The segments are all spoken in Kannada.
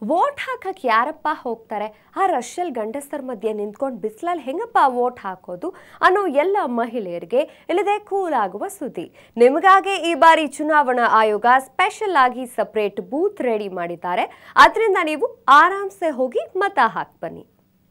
ವೋಟ್ ಹಾಕಕ್ಕೆ ಯಾರಪ್ಪ ಹೋಗ್ತಾರೆ ಆ ರಷ್ಯಲ್ ಗಂಡಸರ ಮಧ್ಯೆ ನಿಂತ್ಕೊಂಡು ಬಿಸಿಲಲ್ಲಿ ಹೆಂಗಪ್ಪ ವೋಟ್ ಹಾಕೋದು ಅನ್ನೋ ಎಲ್ಲ ಮಹಿಳೆಯರಿಗೆ ಇಲ್ಲದೆ ಕೂಲ್ ಆಗುವ ಸುದ್ದಿ ನಿಮಗಾಗೆ ಈ ಬಾರಿ ಚುನಾವಣಾ ಆಯೋಗ ಸ್ಪೆಷಲ್ ಆಗಿ ಸಪರೇಟ್ ಬೂತ್ ರೆಡಿ ಮಾಡಿದ್ದಾರೆ ಅದರಿಂದ ನೀವು ಆರಾಮ್ಸೆ ಹೋಗಿ ಮತ ಹಾಕ್ ಬನ್ನಿ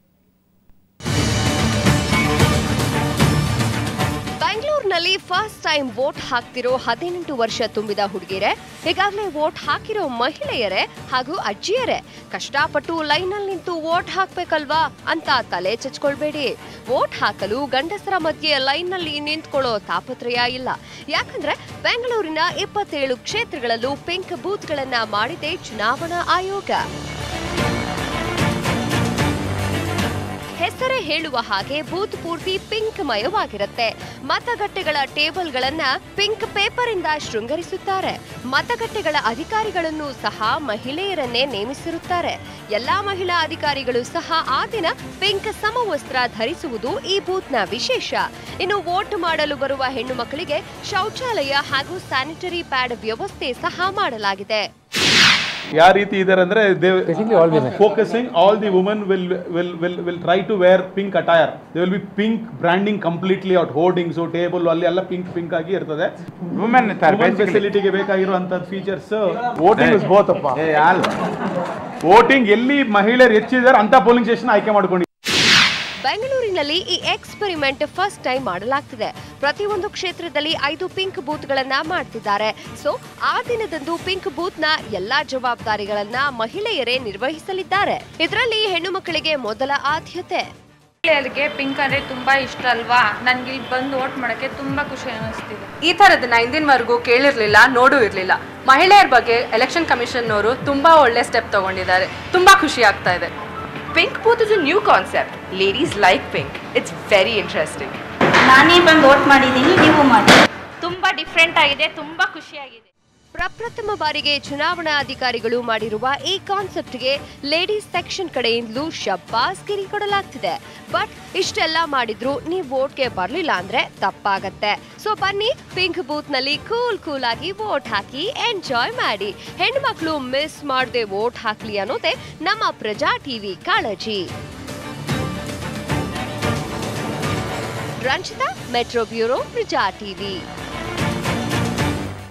ಬೆಂಗಳೂರಿನಲ್ಲಿ ಫಸ್ಟ್ ಟೈಮ್ ವೋಟ್ ಹಾಕ್ತಿರೋ ಹದಿನೆಂಟು ವರ್ಷ ತುಂಬಿದ ಹುಡುಗಿಯರೇ ಈಗಾಗಲೇ ವೋಟ್ ಹಾಕಿರೋ ಮಹಿಳೆಯರೇ ಹಾಗೂ ಅಜ್ಜಿಯರೇ ಕಷ್ಟಪಟ್ಟು ಲೈನಲ್ಲಿ ನಿಂತು ವೋಟ್ ಹಾಕ್ಬೇಕಲ್ವಾ ಅಂತ ತಲೆ ಚಚ್ಕೊಳ್ಬೇಡಿ ವೋಟ್ ಹಾಕಲು ಗಂಡಸರ ಮಧ್ಯೆ ಲೈನ್ನಲ್ಲಿ ನಿಂತ್ಕೊಳ್ಳೋ ತಾಪತ್ರಯ ಇಲ್ಲ ಯಾಕಂದ್ರೆ ಬೆಂಗಳೂರಿನ ಇಪ್ಪತ್ತೇಳು ಕ್ಷೇತ್ರಗಳಲ್ಲೂ ಪಿಂಕ್ ಬೂತ್ಗಳನ್ನ ಮಾಡಿದೆ ಚುನಾವಣಾ ಆಯೋಗ ಹೆಸರೇ ಹೇಳುವ ಹಾಗೆ ಬೂತ್ ಪೂರ್ತಿ ಪಿಂಕ್ ಮಯವಾಗಿರುತ್ತೆ ಮತಗಟ್ಟೆಗಳ ಟೇಬಲ್ಗಳನ್ನ ಪಿಂಕ್ ಪೇಪರ್ ಇಂದ ಶೃಂಗರಿಸುತ್ತಾರೆ ಮತಗಟ್ಟೆಗಳ ಅಧಿಕಾರಿಗಳನ್ನು ಸಹ ಮಹಿಳೆಯರನ್ನೇ ನೇಮಿಸಿರುತ್ತಾರೆ ಎಲ್ಲಾ ಮಹಿಳಾ ಅಧಿಕಾರಿಗಳು ಸಹ ಆ ದಿನ ಪಿಂಕ್ ಸಮವಸ್ತ್ರ ಧರಿಸುವುದು ಈ ಬೂತ್ನ ವಿಶೇಷ ಇನ್ನು ವೋಟ್ ಮಾಡಲು ಬರುವ ಹೆಣ್ಣು ಮಕ್ಕಳಿಗೆ ಶೌಚಾಲಯ ಹಾಗೂ ಸ್ಯಾನಿಟರಿ ಪ್ಯಾಡ್ ವ್ಯವಸ್ಥೆ ಸಹ ಮಾಡಲಾಗಿದೆ ಯಾವ ರೀತಿ ಇದಾರೆ ಅಂದ್ರೆ focusing all the women will will will will try to wear pink attire they will be pink branding completely out hoardings table ಅಲ್ಲಿ ಎಲ್ಲ ಪಿಂಕ್ ಪಿಂಕ್ ಆಗಿ ಇರ್ತದೆ ವುಮೆನ್ ಇರ್ತಾರೆ ಫೆಸಿಲಿಟಿಗೆ ಬೇಕಾಗಿರುವಂತ ಫೀಚರ್ಸ್ ವೋಟಿಂಗ್ ಇಸ್ ಬೋತ್ ಅಪ್ಪ ವೋಟಿಂಗ್ ಎಲ್ಲಿ ಮಹಿಳೆಯರು ಹೆಚ್ಚಿದ್ದಾರೆ ಅಂತ ಪೋಲಿಂಗ್ ಸ್ಟೇಷನ್ ಆಯ್ಕೆ ಮಾಡ್ಕೊಂಡು ಬೆಂಗಳೂರಿನಲ್ಲಿ ಈ ಎಕ್ಸ್ಪೆರಿಮೆಂಟ್ ಫಸ್ಟ್ ಟೈಮ್ ಮಾಡಲಾಗ್ತಿದೆ ಪ್ರತಿಯೊಂದು ಕ್ಷೇತ್ರದಲ್ಲಿ ಐದು ಪಿಂಕ್ ಬೂತ್ಗಳನ್ನ ಮಾಡ್ತಿದ್ದಾರೆ ಸೊ ಆ ದಿನದಂದು ಪಿಂಕ್ ಬೂತ್ನ ಎಲ್ಲಾ ಜವಾಬ್ದಾರಿಗಳನ್ನ ಮಹಿಳೆಯರೇ ನಿರ್ವಹಿಸಲಿದ್ದಾರೆ ಇದರಲ್ಲಿ ಹೆಣ್ಣು ಮಕ್ಕಳಿಗೆ ಮೊದಲ ಆದ್ಯತೆ ಮಹಿಳೆಯರಿಗೆ ಪಿಂಕ್ ಅಂದ್ರೆ ತುಂಬಾ ಇಷ್ಟ ಅಲ್ವಾ ನನ್ಗೆ ಇಲ್ಲಿ ಬಂದು ವೋಟ್ ಮಾಡಕ್ಕೆ ತುಂಬಾ ಖುಷಿ ಅನಿಸ್ತಿದೆ ಈ ಥರದನ್ನ ಇಂದಿನವರೆಗೂ ಕೇಳಿರ್ಲಿಲ್ಲ ನೋಡೂ ಇರಲಿಲ್ಲ ಮಹಿಳೆಯರ ಬಗ್ಗೆ ಎಲೆಕ್ಷನ್ ಕಮಿಷನ್ನವರು ತುಂಬಾ ಒಳ್ಳೆ ಸ್ಟೆಪ್ ತಗೊಂಡಿದ್ದಾರೆ ತುಂಬಾ ಖುಷಿ ಆಗ್ತಾ ಇದೆ Pink Booth is a new concept. Ladies like pink. It's very interesting. ನಾನೇ ಬಂದು ವೋಟ್ ಮಾಡಿದ್ದೀನಿ ನೀವು ಮಾಡಿ ತುಂಬಾ ಡಿಫ್ರೆಂಟ್ ಆಗಿದೆ ತುಂಬಾ ಖುಷಿಯಾಗಿದೆ ಪ್ರಪ್ರಥಮ ಬಾರಿಗೆ ಚುನಾವಣಾ ಅಧಿಕಾರಿಗಳು ಮಾಡಿರುವ ಈ ಕಾನ್ಸೆಪ್ಟ್ಗೆ ಲೇಡೀಸ್ ಸೆಕ್ಷನ್ ಕಡೆಯಿಂದಲೂ ಶಬ್ಬಾಸ್ ಗಿರಿ ಕೊಡಲಾಗ್ತಿದೆ ಬಟ್ ಇಷ್ಟೆಲ್ಲ ಮಾಡಿದ್ರು ನೀವು ವೋಟ್ಗೆ ಬರ್ಲಿಲ್ಲ ಅಂದ್ರೆ ತಪ್ಪಾಗತ್ತೆ ಸೊ ಬನ್ನಿ ಪಿಂಕ್ ಬೂತ್ ನಲ್ಲಿ ಕೂಲ್ ಕೂಲ್ ಆಗಿ ವೋಟ್ ಹಾಕಿ ಎಂಜಾಯ್ ಮಾಡಿ ಹೆಣ್ಮಕ್ಳು ಮಿಸ್ ಮಾಡದೆ ವೋಟ್ ಹಾಕ್ಲಿ ಅನ್ನೋದೇ ನಮ್ಮ ಪ್ರಜಾ ಟಿವಿ ಕಾಳಜಿ Ranjitha metro bureau Praja TV